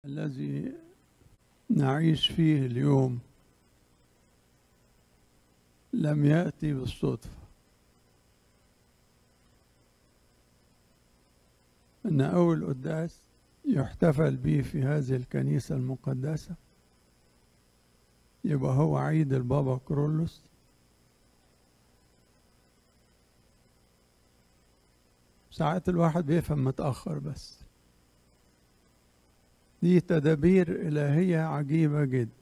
الذي نعيش فيه اليوم لم يأتي بالصدفة أن أول قداس يحتفل به في هذه الكنيسة المقدسة يبقى هو عيد البابا كرولوس ساعات الواحد بيفهم متأخر بس دي تدابير إلهية عجيبة جدا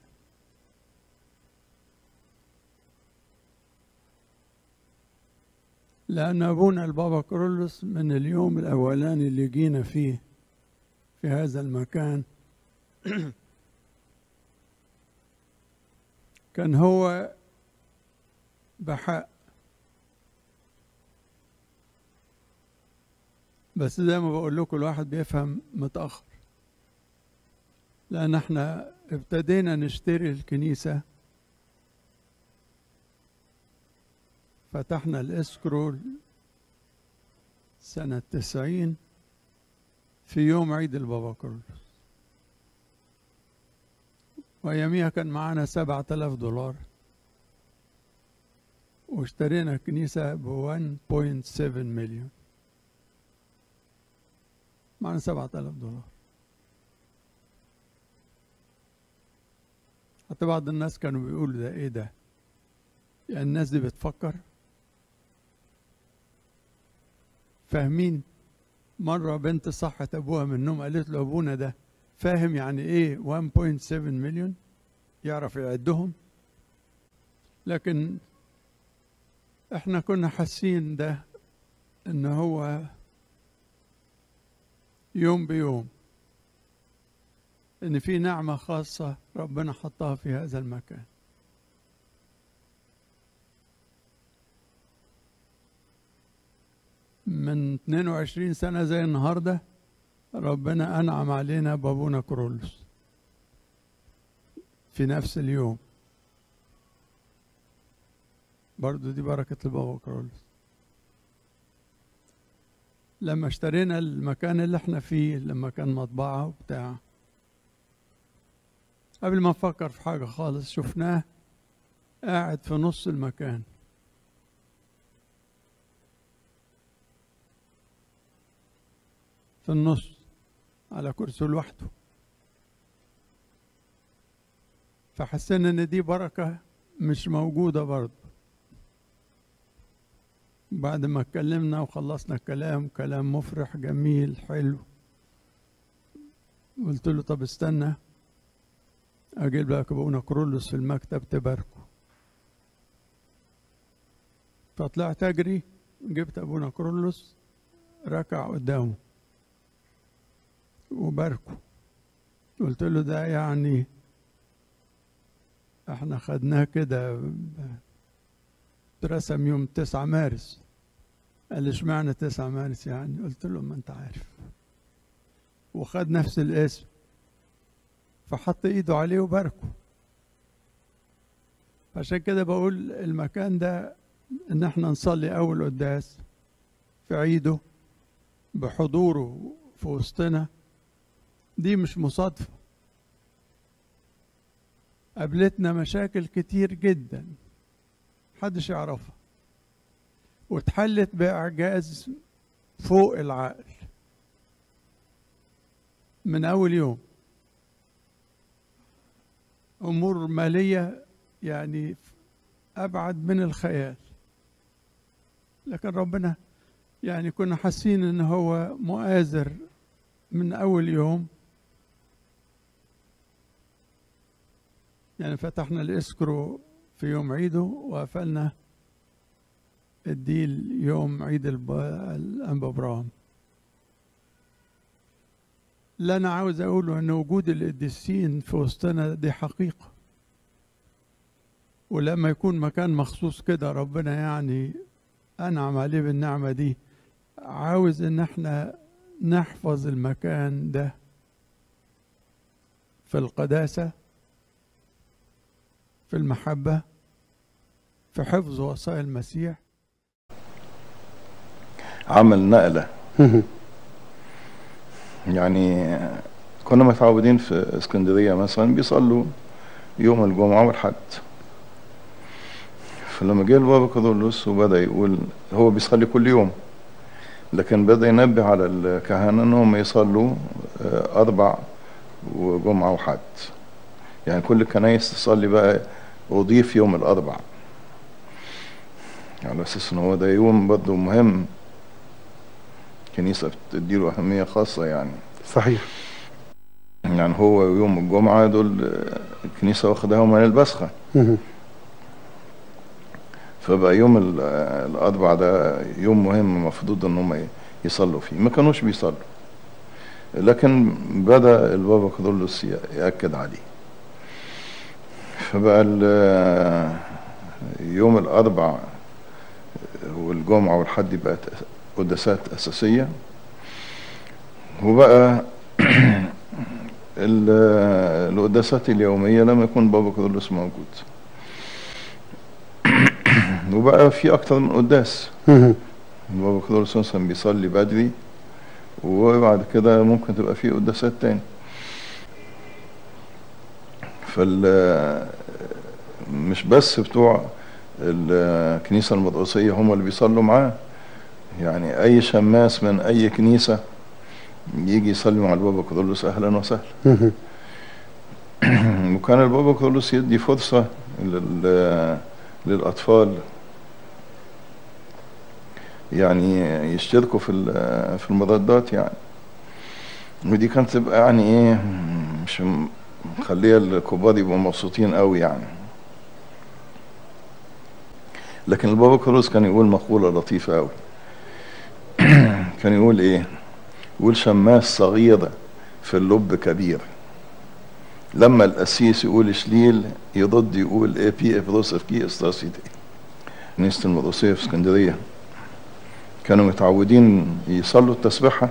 لأن أبونا البابا كرولوس من اليوم الأولاني اللي جينا فيه في هذا المكان كان هو بحق بس زي ما بقول لكم الواحد بيفهم متأخر لأن احنا ابتدينا نشتري الكنيسة فتحنا الاسكرول سنة تسعين في يوم عيد البابا كرولوس وأياميها كان معانا سبعة آلاف دولار واشترينا كنيسة ب 1.7 مليون معنا سبعة آلاف دولار حتى بعض الناس كانوا بيقولوا ده ايه ده يعني الناس دي بتفكر فاهمين مرة بنت صحت أبوها من النوم قالت له أبونا ده فاهم يعني إيه 1.7 مليون يعرف يعدهم لكن إحنا كنا حاسين ده إن هو يوم بيوم إن في نعمة خاصة ربنا حطها في هذا المكان من 22 سنة زي النهاردة ربنا أنعم علينا بابونا كرولوس في نفس اليوم برضو دي بركة البابا كرولوس لما اشترينا المكان اللي احنا فيه لما كان مطبعة وبتاع قبل ما نفكر في حاجة خالص شفناه قاعد في نص المكان في النص على كرسي لوحده فحسينا ان دي بركة مش موجودة برضه بعد ما اتكلمنا وخلصنا الكلام كلام مفرح جميل حلو قلت له طب استنى اجيب لك ابونا كرولوس في المكتب تباركه فطلعت اجري جبت ابونا كرولوس ركع قدامه وباركه قلت له ده يعني احنا خدناه كده اترسم يوم تسعة مارس قال لي اشمعنى تسعة مارس يعني قلت له ما انت عارف وخد نفس الاسم فحط ايده عليه وباركه عشان كده بقول المكان ده ان احنا نصلي اول قداس في عيده بحضوره في وسطنا دي مش مصادفة قابلتنا مشاكل كتير جدا محدش يعرفها واتحلت بإعجاز فوق العقل من أول يوم أمور مالية يعني أبعد من الخيال لكن ربنا يعني كنا حاسين إن هو مؤازر من أول يوم يعني فتحنا الاسكرو في يوم عيده وقفلنا الديل يوم عيد الأنبا إبراهيم اللي أنا عاوز أقوله إن وجود القديسين في وسطنا دي حقيقة ولما يكون مكان مخصوص كده ربنا يعني أنعم عليه بالنعمة دي عاوز إن احنا نحفظ المكان ده في القداسة في المحبة في حفظ وصايا المسيح عمل نقلة يعني كنا متعودين في اسكندرية مثلا بيصلوا يوم الجمعة والحد فلما جه البابا كارلوس وبدأ يقول هو بيصلي كل يوم لكن بدأ ينبه على الكهنة انهم يصلوا آه، أربع وجمعة وحد يعني كل الكنايس تصلي بقى أضيف يوم الأربع على أساس إن هو ده يوم برضه مهم كنيسة بتديله أهمية خاصة يعني صحيح يعني هو يوم الجمعة دول آه، الكنيسة واخداهم من البسخة مهم. فبقى يوم ال- آه، الأربع ده يوم مهم المفروض إن هم يصلوا فيه ما كانوش بيصلوا لكن بدأ البابا كارلوس ي- يأكد عليه فبقى ال- آه، يوم الأربع والجمعة والحد بقت قداسات أساسية وبقى ال- القداسات اليومية لما يكون بابا كارلوس موجود وبقى في أكتر من قداس مهم. بابا كارلوس مثلا بيصلي بدري وبعد كده ممكن تبقى في قداسات تاني فال مش بس بتوع الكنيسة المرقسية هم اللي بيصلوا معاه يعني أي شماس من أي كنيسة يجي يصلي مع البابا كارلوس أهلا وسهلا مهم. وكان البابا كارلوس يدي فرصة لل... للأطفال يعني يشتركوا في ال- في المضادات يعني ودي كانت تبقى يعني ايه مش م- مخليه الكبار يبقوا مبسوطين قوي يعني لكن البابا كارلوس كان يقول مقولة لطيفة قوي كان يقول ايه يقول شماس صغير في اللب كبير لما القسيس يقول شليل يضد يقول ايه بي افروسف كي استاسيتي كنيسة المرقسية في اسكندرية كانوا متعودين يصلوا التسبيحة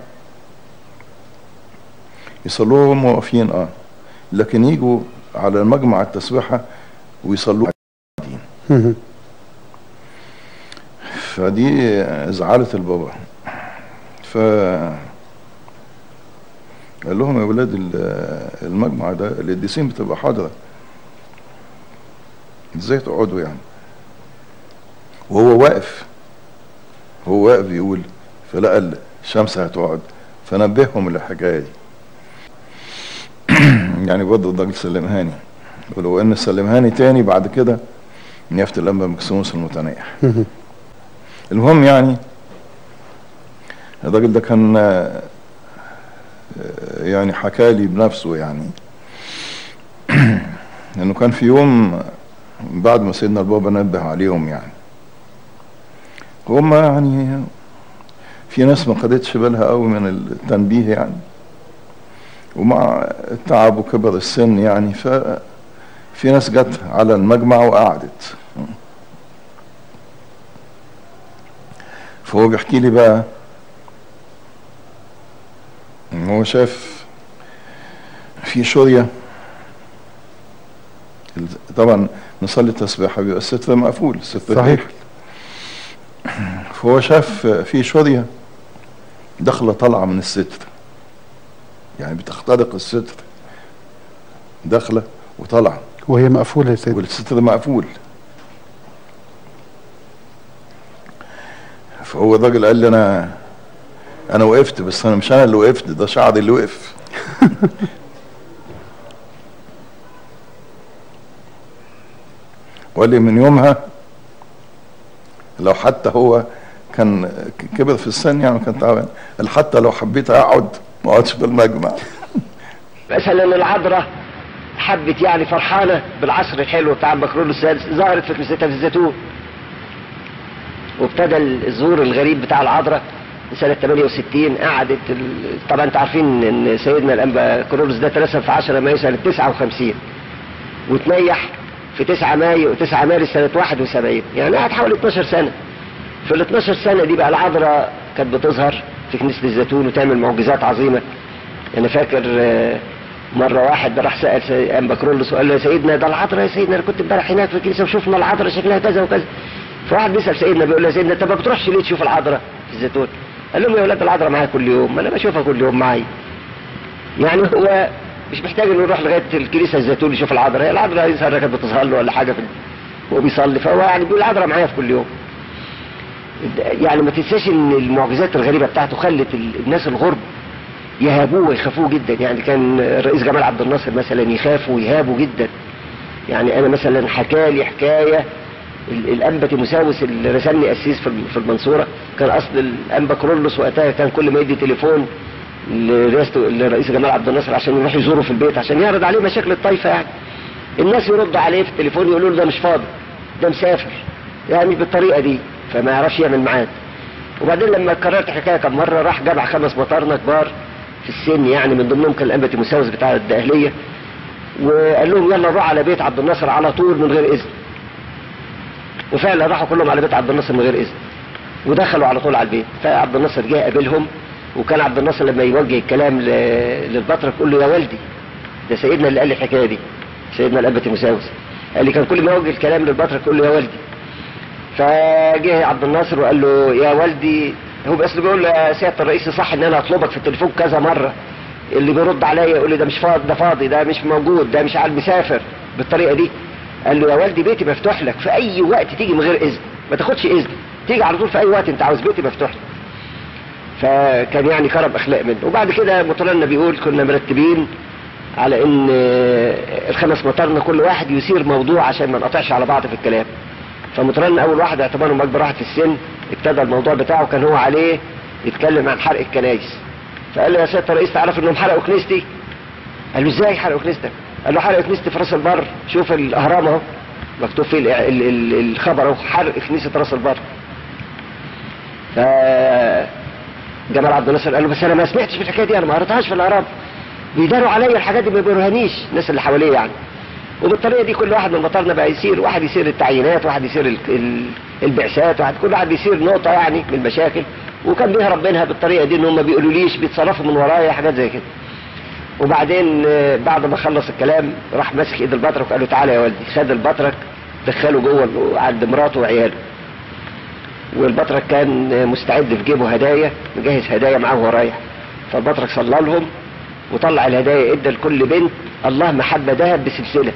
يصلوها وهم واقفين اه لكن يجوا على مجمع التسبيحة ويصلوا مهم. فدي زعلت البابا ف قال لهم يا ولاد ال- المجمع ده القديسين بتبقى حاضرة ازاي تقعدوا يعني وهو واقف هو واقف بيقول فلقى الشمس هتقعد فنبههم للحكاية دي يعني برضه الراجل سلمهاني ولو ان سلمهاني تاني بعد كده نيافة الأنبا مكسوموس المتنيح مهم. المهم يعني الراجل ده كان آه، يعني حكى لي بنفسه يعني انه كان في يوم بعد ما سيدنا البابا نبه عليهم يعني هم يعني في ناس ما خدتش بالها قوي من التنبيه يعني ومع التعب وكبر السن يعني ففي ناس جت على المجمع وقعدت فهو بيحكي لي بقى ان هو شاف في شورية طبعا نصلي التسبيحة بيبقى الستر مقفول الستر صحيح. مقفول. فهو شاف في شورية داخلة طالعة من الستر يعني بتخترق الستر داخلة وطالعة وهي مقفولة يا سيدي والستر مقفول فهو الراجل قال لي انا انا وقفت بس انا مش انا اللي وقفت ده شعري اللي وقف وقال لي من يومها لو حتى هو كان كبر في السن يعني كان تعبان قال حتى لو حبيت اقعد ما اقعدش في المجمع مثلا العذراء حبت يعني فرحانة بالعصر الحلو بتاع بكرون السادس ظهرت في كنيستها في الزيتون وابتدى الظهور الغريب بتاع العذراء سنة 68 قعدت ال... طبعا انتوا عارفين ان سيدنا الانبا كرولوس ده ترسم في 10 مايو سنة 59 وتنيح في 9 مايو 9 مارس سنة 71 يعني قعد حوالي 12 سنة في ال 12 سنة دي بقى العذراء كانت بتظهر في كنيسة الزيتون وتعمل معجزات عظيمة انا فاكر آه، مرة واحد راح سأل سي- أنبا كرولوس وقال له يا سيدنا ده العذراء يا سيدنا أنا كنت امبارح هناك في الكنيسة وشفنا العذراء شكلها كذا وكذا فواحد بيسأل سيدنا بيقول له يا سيدنا أنت ما بتروحش ليه تشوف العذراء في الزيتون؟ قال لهم يا ولاد العذراء معايا كل يوم ما أنا بشوفها كل يوم معايا يعني هو مش محتاج انه يروح لغايه الكنيسه الزيتون يشوف العذراء هي العذراء يظهر كانت بتظهر له ولا حاجه في وهو بيصلي فهو يعني بيقول العذراء معايا في كل يوم يعني ما تنساش ان المعجزات الغريبه بتاعته خلت ال- الناس الغرب يهابوه ويخافوه جدا يعني كان الرئيس جمال عبد الناصر مثلا يخاف ويهابه جدا يعني انا مثلا حكى لي حكايه ال- الانبا تيموساوس اللي رسمني قسيس في الم- في المنصوره كان اصل الانبا كرولوس وقتها كان كل ما يدي تليفون لرئاسته لرئيس جمال عبد الناصر عشان يروح يزوره في البيت عشان يعرض عليه مشاكل الطائفه يعني الناس يردوا عليه في التليفون يقولوا له ده مش فاضي ده مسافر يعني بالطريقه دي فما يعرفش يعمل ميعاد وبعدين لما كررت الحكايه كم مره راح جمع خمس مطارنه كبار في السن يعني من ضمنهم كان الانبا تيموساوس بتاع الدقهليه وقال لهم يلا نروح على بيت عبد الناصر على طول من غير اذن وفعلا راحوا كلهم على بيت عبد الناصر من غير اذن ودخلوا على طول على البيت فعبد الناصر جه قابلهم وكان عبد الناصر لما يوجه الكلام ل- للبطرك يقول له يا والدي ده سيدنا اللي قال لي الحكايه دي سيدنا الانبا تيموساوس قال لي كان كل ما يوجه الكلام للبطرك يقول له يا والدي فجه عبد الناصر وقال له يا والدي هو بس بيقول له يا سياده الرئيس صح ان انا اطلبك في التليفون كذا مره اللي بيرد عليا يقول لي ده مش فاضي ده فاضي ده مش موجود ده مش عارف مسافر بالطريقه دي قال له يا والدي بيتي مفتوح لك في اي وقت تيجي من غير اذن ما تاخدش اذن تيجي على طول في اي وقت انت عاوز بيتي مفتوح لك فكان يعني كرم اخلاق منه وبعد كده مطرنا بيقول كنا مرتبين على ان الخمس مطارنا كل واحد يثير موضوع عشان ما نقطعش على بعض في الكلام فمطرنا اول واحد اعتبرهم اكبر واحد في السن ابتدى الموضوع بتاعه كان هو عليه يتكلم عن حرق الكنايس فقال له يا سياده الرئيس تعرف انهم حرقوا كنيستي قال له ازاي حرقوا كنيستك قال له حرقوا كنيستي في راس البر شوف الاهرام اهو مكتوب فيه ال- ال- ال- الخبر اهو حرق كنيسه راس البر ف جمال عبد الناصر قال له بس انا ما سمعتش في الحكايه دي انا ما قريتهاش في الاهرام بيداروا عليا الحاجات دي ما بيوريهانيش الناس اللي حواليه يعني وبالطريقه دي كل واحد من مطارنا بقى يسير واحد يسير التعيينات واحد يسير ال- ال- البعثات واحد كل واحد بيسير نقطه يعني من المشاكل وكان بيهرب منها بالطريقه دي ان هم ما بيقولوليش بيتصرفوا من ورايا حاجات زي كده وبعدين آه، بعد ما خلص الكلام راح ماسك ايد البطرك وقال له تعالى يا والدي خد البطرك دخله جوه عند مراته وعياله والبطرك كان آه، مستعد في جيبه هدايا مجهز هدايا معاه وهو رايح فالبطرك صلى لهم وطلع الهدايا ادى لكل بنت الله محبه ذهب بسلسله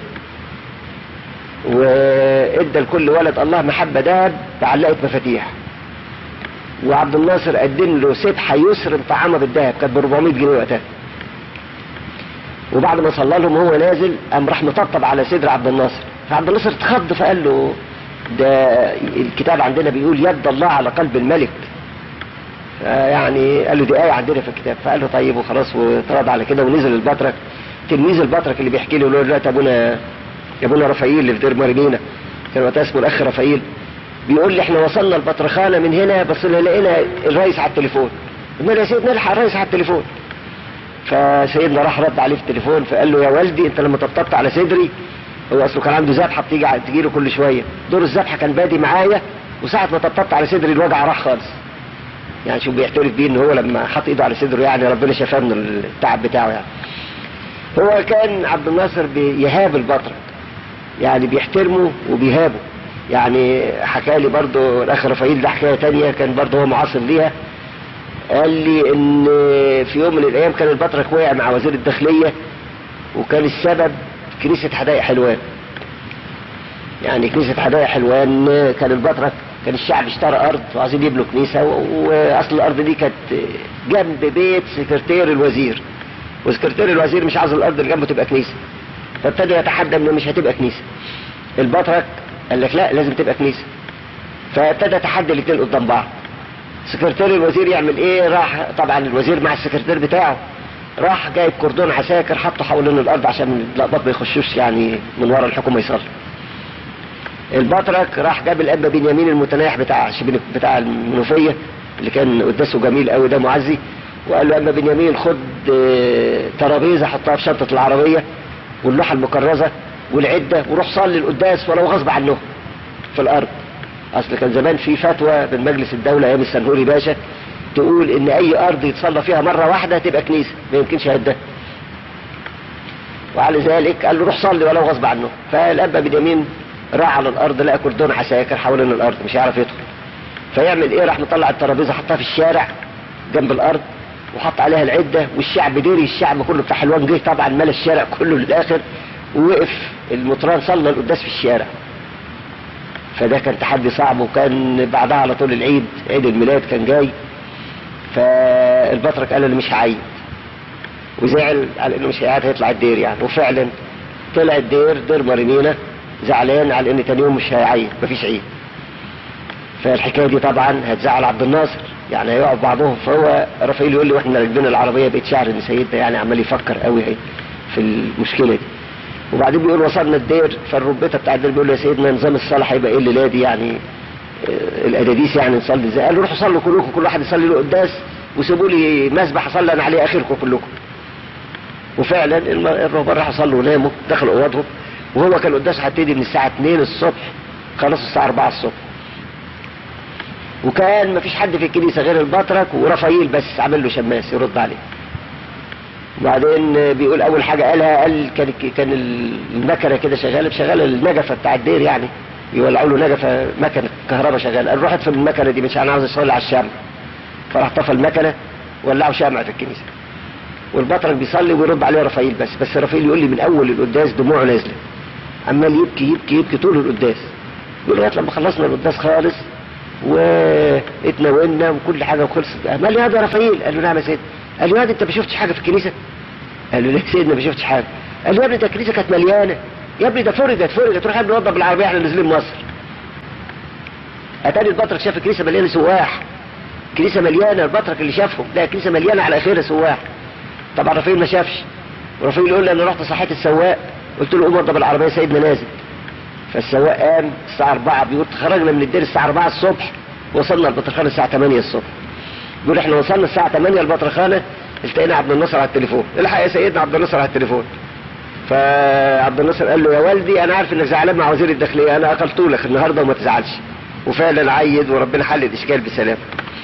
وادى لكل ولد الله محبه ذهب بعلقه مفاتيح وعبد الناصر قدم له سبحه يسر طعامه بالذهب كانت ب 400 جنيه وقتها وبعد ما صلى لهم وهو نازل قام راح مطبطب على صدر عبد الناصر فعبد الناصر اتخض فقال له ده الكتاب عندنا بيقول يد الله على قلب الملك يعني قال له دي آية عندنا في الكتاب فقال له طيب وخلاص وتراضى على كده ونزل البطرك تلميذ البطرك اللي بيحكي له يقول له دلوقتي ابونا يا ابونا رفايل اللي في دير مريمينا كان وقتها اسمه الاخ رفايل بيقول لي احنا وصلنا البطرخانه من هنا بس لقينا الرئيس على التليفون قلنا له يا سيدنا الحق الرئيس على التليفون فسيدنا راح رد عليه في التليفون فقال له يا والدي انت لما طبطبت على صدري هو اصله كان عنده ذبحه بتيجي تجي له كل شويه دور الذبحه كان بادي معايا وساعه ما طبطبت على صدري الوجع راح خالص يعني شوف بيعترف بيه ان هو لما حط ايده على صدره يعني ربنا شفاه من التعب بتاعه يعني هو كان عبد الناصر بيهاب البطرك يعني بيحترمه وبيهابه يعني حكى لي برضه الاخ رفايل ده حكايه تانية كان برضه هو معاصر ليها قال لي ان في يوم من الايام كان البطرك وقع مع وزير الداخليه وكان السبب كنيسه حدائق حلوان يعني كنيسه حدائق حلوان كان البطرك كان الشعب اشترى ارض وعايزين يبنوا كنيسه و- واصل الارض دي كانت جنب بيت سكرتير الوزير وسكرتير الوزير مش عاوز الارض اللي جنبه تبقى كنيسه فابتدى يتحدى انه مش هتبقى كنيسه البطرك قال لك لا لازم تبقى كنيسه فابتدى تحدي الاثنين قدام بعض سكرتير الوزير يعمل ايه راح طبعا الوزير مع السكرتير بتاعه راح جايب كردون عساكر حطه حوالين الارض عشان الاقباط ما يخشوش يعني من ورا الحكومه يصلي البطرك راح جاب الاب بنيامين المتناح بتاع شبين بتاع المنوفيه اللي كان قداسه جميل قوي ده معزي وقال له اما بنيامين خد آه، ترابيزه حطها في شنطه العربيه واللوحه المكرزه والعده وروح صلي القداس ولو غصب عنه في الارض اصل كان زمان في فتوى من مجلس الدوله ايام السنهوري باشا تقول ان اي ارض يتصلى فيها مره واحده تبقى كنيسه ما يمكنش هدها وعلى ذلك قال له روح صلي ولو غصب عنه فالاب بنيامين راح على الارض لقى كردون عساكر حوالين الارض مش هيعرف يدخل فيعمل ايه راح مطلع الترابيزه حطها في الشارع جنب الارض وحط عليها العده والشعب ديري الشعب كله بتاع حلوان جه طبعا ملا الشارع كله للاخر ووقف المطران صلى القداس في الشارع فده كان تحدي صعب وكان بعدها على طول العيد عيد الميلاد كان جاي فالبطرك قال انا مش هعيد وزعل على انه مش هيعيد هيطلع الدير يعني وفعلا طلع الدير دير مارينينا زعلان على ان تاني يوم مش هيعيد مفيش عيد فالحكايه دي طبعا هتزعل عبد الناصر يعني هيقعد بعضهم فهو رافائيل يقول لي واحنا راكبين العربيه بقيت شعر ان سيدنا يعني عمال يفكر قوي هي في المشكله دي وبعدين بيقول وصلنا الدير فالربيطه بتاع الدير بيقول له يا سيدنا نظام الصلاه هيبقى ايه الليله دي يعني آه، الاداديس يعني نصلي ازاي؟ قال له روحوا صلوا كلكم كل واحد يصلي له قداس وسيبوا لي مسبح اصلي انا عليه اخركم كلكم. وفعلا الم- الرهبان راحوا صلوا وناموا دخلوا اوضهم وهو كان قداس هتبتدي من الساعه 2 الصبح خلص الساعه 4 الصبح. وكان مفيش حد في الكنيسه غير البطرك ورافائيل بس عامل له شماس يرد عليه. وبعدين بيقول اول حاجه قالها قال كان كان المكنه كده شغاله شغاله النجفه بتاع الدير يعني يولعوا له نجفه مكنه كهرباء شغاله قال روح اطفي المكنه دي مش انا عاوز اشتغل على الشمع فراح طفى المكنه ولعوا شمع في الكنيسه والبطرك بيصلي ويرد عليه رافائيل بس بس رافائيل يقول لي من اول القداس دموعه نازله عمال يبكي يبكي يبكي طول القداس يقول لغايه لما خلصنا القداس خالص واتناولنا وكل حاجه وخلصت قال لي هذا رافائيل قال له نعم يا سيدي قال له يا انت ما شفتش حاجه في الكنيسه قال له ليه يا سيدنا ما شفتش حاجه قال له يا ابني ده الكنيسه كانت مليانه يا ابني ده فرجت فرجت روح يا ابني نوضب بالعربيه احنا نازلين مصر اتاني البطرك شاف الكنيسه مليانه سواح كنيسه مليانه البطرك اللي شافهم لا الكنيسه مليانه على اخرها سواح طبعا رافائيل ما شافش ورافائيل يقول لي انا رحت صحيت السواق قلت له قوم وضب العربيه سيدنا نازل فالسواق قام الساعه 4 بيقول خرجنا من الدير الساعه 4 الصبح وصلنا البطرخانه الساعه 8 الصبح بيقول احنا وصلنا الساعه 8 البطرخانه التقينا عبد الناصر على التليفون الحق يا سيدنا عبد الناصر على التليفون فعبد الناصر قال له يا والدي انا عارف انك زعلان مع وزير الداخليه انا اقلته لك النهارده وما تزعلش وفعلا عيد وربنا حل الاشكال بسلام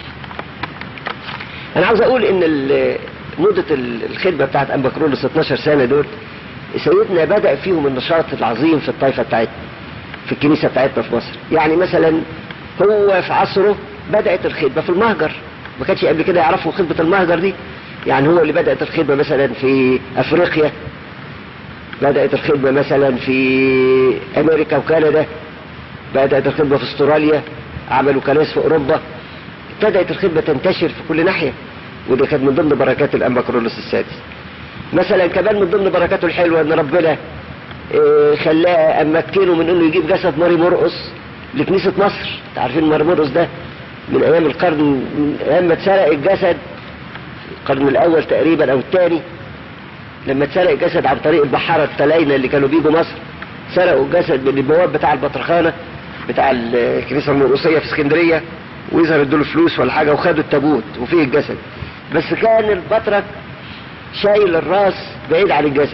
انا عاوز اقول ان ال- مده ال- الخدمه بتاعت انبا كرولوس 12 سنه دول سيدنا بدا فيهم النشاط العظيم في الطائفه بتاعتنا في الكنيسه بتاعتنا في مصر يعني مثلا هو في عصره بدات الخدمه في المهجر ما كانش قبل كده يعرفوا خدمه المهجر دي يعني هو اللي بدات الخدمه مثلا في افريقيا بدات الخدمه مثلا في امريكا وكندا بدات الخدمه في استراليا عملوا كنائس في اوروبا ابتدات الخدمه تنتشر في كل ناحيه وده كانت من ضمن بركات الانبا كرولوس السادس مثلا كمان من ضمن بركاته الحلوه ان ربنا آه، خلاه امكنه من انه يجيب جسد ماري مرقص لكنيسه مصر انت عارفين ماري مرقص ده من ايام القرن من ايام ما اتسرق الجسد القرن الاول تقريبا او الثاني لما اتسرق الجسد عن طريق البحاره التلاينه اللي كانوا بيجوا مصر سرقوا الجسد من البواب بتاع البطرخانه بتاع الكنيسه المرقصيه في اسكندريه ويظهر ادوا له فلوس ولا حاجه وخدوا التابوت وفيه الجسد بس كان البطرك شايل الراس بعيد عن الجسد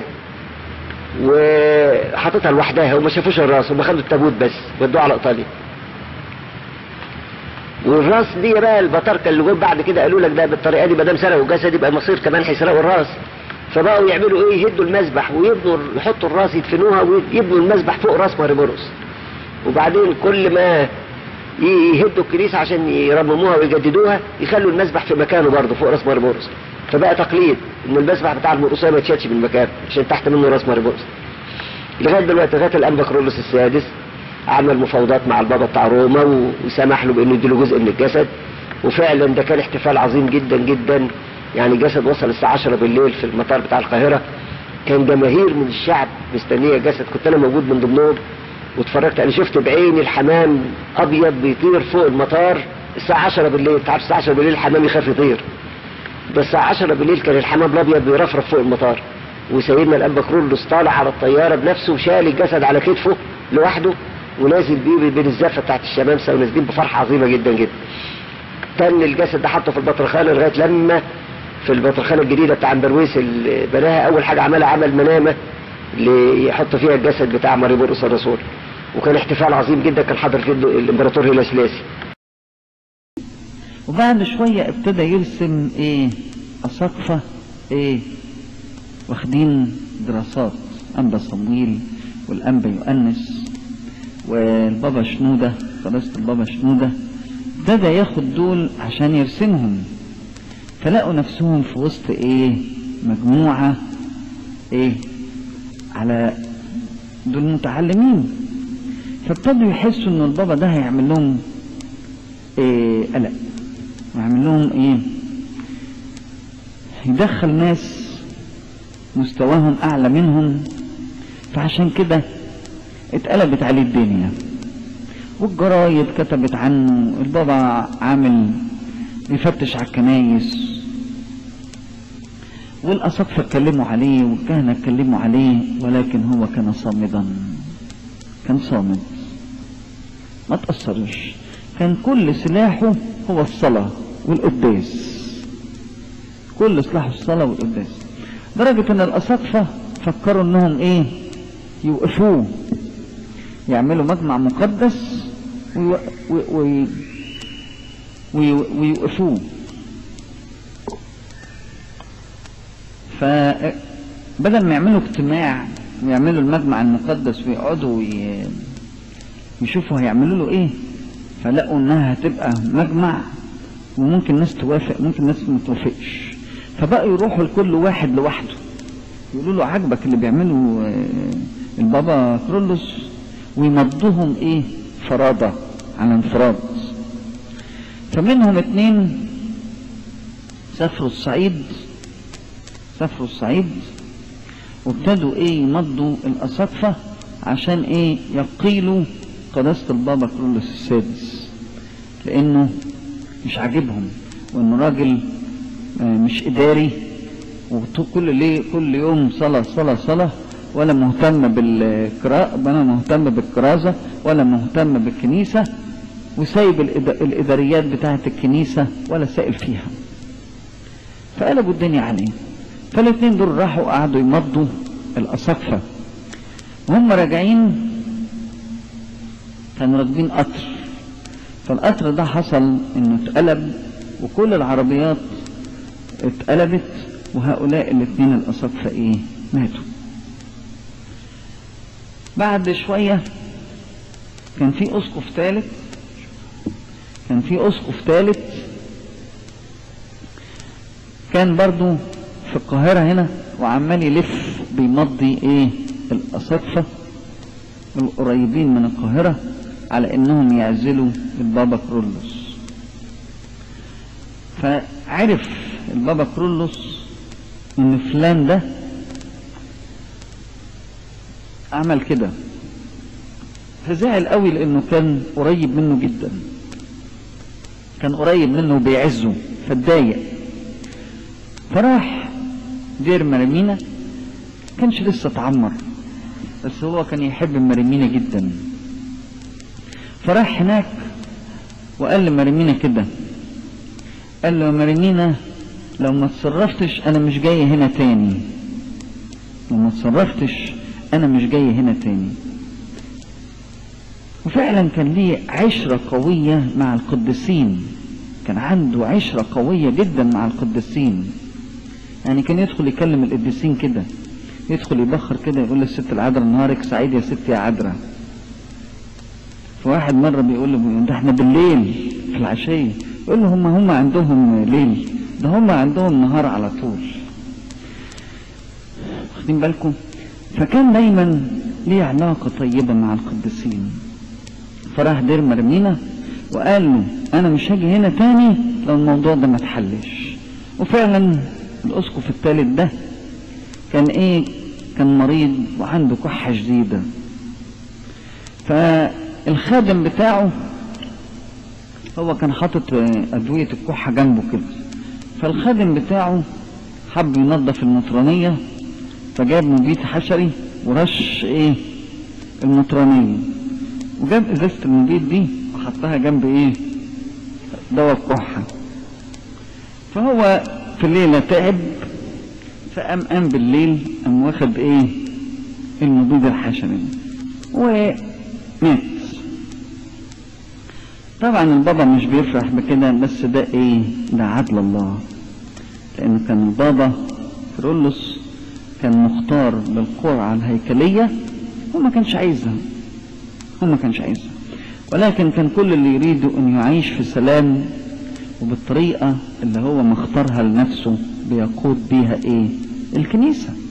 وحاططها لوحدها وما شافوش الراس هم خدوا التابوت بس ودوه على ايطاليا والراس دي بقى البطاركه اللي جم بعد كده قالوا لك ده بالطريقه دي ما دام سرقوا الجسد يبقى مصير كمان هيسرقوا الراس فبقوا يعملوا ايه يهدوا المذبح ويبنوا يحطوا الراس يدفنوها ويبنوا المذبح فوق راس ماريموروس وبعدين كل ما ي- يهدوا الكنيسه عشان يرمموها ويجددوها يخلوا المذبح في مكانه برضه فوق راس ماريموروس فبقى تقليد ان المذبح بتاع المرقصيه ما يتشالش من مكانه عشان تحت منه راس ماريموروس لغايه دلوقتي لغايه الانبا كرولوس السادس عمل مفاوضات مع البابا بتاع روما و- وسمح له بانه يديله جزء من الجسد وفعلا ده كان احتفال عظيم جدا جدا يعني الجسد وصل الساعه 10 بالليل في المطار بتاع القاهره كان جماهير من الشعب مستنيه الجسد كنت انا موجود من ضمنهم واتفرجت انا شفت بعيني الحمام ابيض بيطير فوق المطار الساعه 10 بالليل انت عارف الساعه 10 بالليل الحمام يخاف يطير ده الساعه 10 بالليل كان الحمام الابيض بيرفرف فوق المطار وسيدنا الانبا كرولوس طالع على الطياره بنفسه وشال الجسد على كتفه لوحده ونازل بيه بين الزفه بتاعت الشمامسه ونازلين بفرحه عظيمه جدا جدا تن الجسد ده حطه في البطرخانه لغايه لما في البطرخانه الجديده بتاع امبرويس اللي بناها اول حاجه عملها عمل منامه اللي يحط فيها الجسد بتاع ماريبورس الرسول وكان احتفال عظيم جدا كان حاضر فيه الامبراطور هيلا سلاسي وبعد شوية ابتدى يرسم ايه أساقفة ايه واخدين دراسات أنبا صمويل والأنبا يؤنس والبابا شنودة دراسة البابا شنودة ابتدى ياخد دول عشان يرسمهم فلقوا نفسهم في وسط ايه مجموعة ايه على دول متعلمين فابتدوا يحسوا ان البابا ده هيعمل لهم ايه قلق ويعمل لهم ايه يدخل ناس مستواهم اعلى منهم فعشان كده اتقلبت عليه الدنيا والجرايد كتبت عنه البابا عامل بيفتش على الكنايس والأساقفة اتكلموا عليه والكهنة اتكلموا عليه ولكن هو كان صامدا كان صامد ما تأثرش كان كل سلاحه هو الصلاة والقداس كل سلاحه الصلاة والقداس درجة ان الأساقفة فكروا انهم ايه يوقفوه يعملوا مجمع مقدس ويو... وي... وي... ويوقفوه فبدل ما يعملوا اجتماع ويعملوا المجمع المقدس ويقعدوا وي... يشوفوا هيعملوا له ايه فلقوا انها هتبقى مجمع وممكن ناس توافق ممكن ناس ما توافقش فبقوا يروحوا لكل واحد لوحده يقولوا له عجبك اللي بيعمله آه، البابا كرولوس ويمضوهم ايه فرادة على انفراد فمنهم اتنين سافروا الصعيد سافروا الصعيد وابتدوا ايه يمضوا الاساقفة عشان ايه يقيلوا قداسة البابا كرولوس السادس لانه مش عاجبهم وانه راجل آه، مش اداري وكل ليه كل يوم صلاة صلاة صلاة ولا مهتم بالقراءة ولا مهتم بالكرازة ولا مهتم بالكنيسة وسايب الإد- الإداريات بتاعة الكنيسة ولا سائل فيها فقلبوا الدنيا عليه فالاثنين دول راحوا قعدوا يمضوا الأساقفة وهم راجعين كانوا راكبين قطر فالقطر ده حصل انه اتقلب وكل العربيات اتقلبت وهؤلاء الاثنين الأساقفة ايه ماتوا بعد شوية كان في أسقف ثالث كان في أسقف ثالث كان برضو في القاهرة هنا وعمال يلف بيمضي ايه الأساقفة القريبين من القاهرة على انهم يعزلوا البابا كرولوس فعرف البابا كرولوس ان فلان ده عمل كده فزعل قوي لانه كان قريب منه جدا كان قريب منه وبيعزه فاتضايق فراح دير مرمينا كانش لسه اتعمر بس هو كان يحب مرمينا جدا فراح هناك وقال لمرمينا كده قال له يا مرمينا لو ما تصرفتش انا مش جاي هنا تاني لو ما تصرفتش انا مش جاي هنا تاني وفعلا كان ليه عشرة قوية مع القديسين كان عنده عشرة قوية جدا مع القديسين يعني كان يدخل يكلم القديسين كده يدخل يبخر كده يقول للست العذراء نهارك سعيد يا ست يا عذراء فواحد مرة بيقول له ده احنا بالليل في العشية يقول له هم هم عندهم ليل ده هم عندهم نهار على طول واخدين بالكم فكان دايما ليه علاقة طيبة مع القديسين فراح دير مرمينا وقال له انا مش هاجي هنا تاني لو الموضوع ده ما اتحلش وفعلا الاسقف الثالث ده كان ايه كان مريض وعنده كحة شديدة فالخادم بتاعه هو كان حاطط أدوية الكحة جنبه كده فالخادم بتاعه حب ينظف المطرانية فجاب مبيد حشري ورش ايه المطرانية وجاب ازازة المبيد دي وحطها جنب ايه دواء الكحة فهو في الليلة تعب فقام قام بالليل قام واخد ايه المبيد الحشري ومات طبعا البابا مش بيفرح بكده بس ده ايه ده عدل الله لان كان البابا كرولوس كان مختار بالقرعة الهيكلية وما كانش عايزها هو ما كانش عايزها ولكن كان كل اللي يريده ان يعيش في سلام وبالطريقة اللي هو مختارها لنفسه بيقود بيها ايه الكنيسة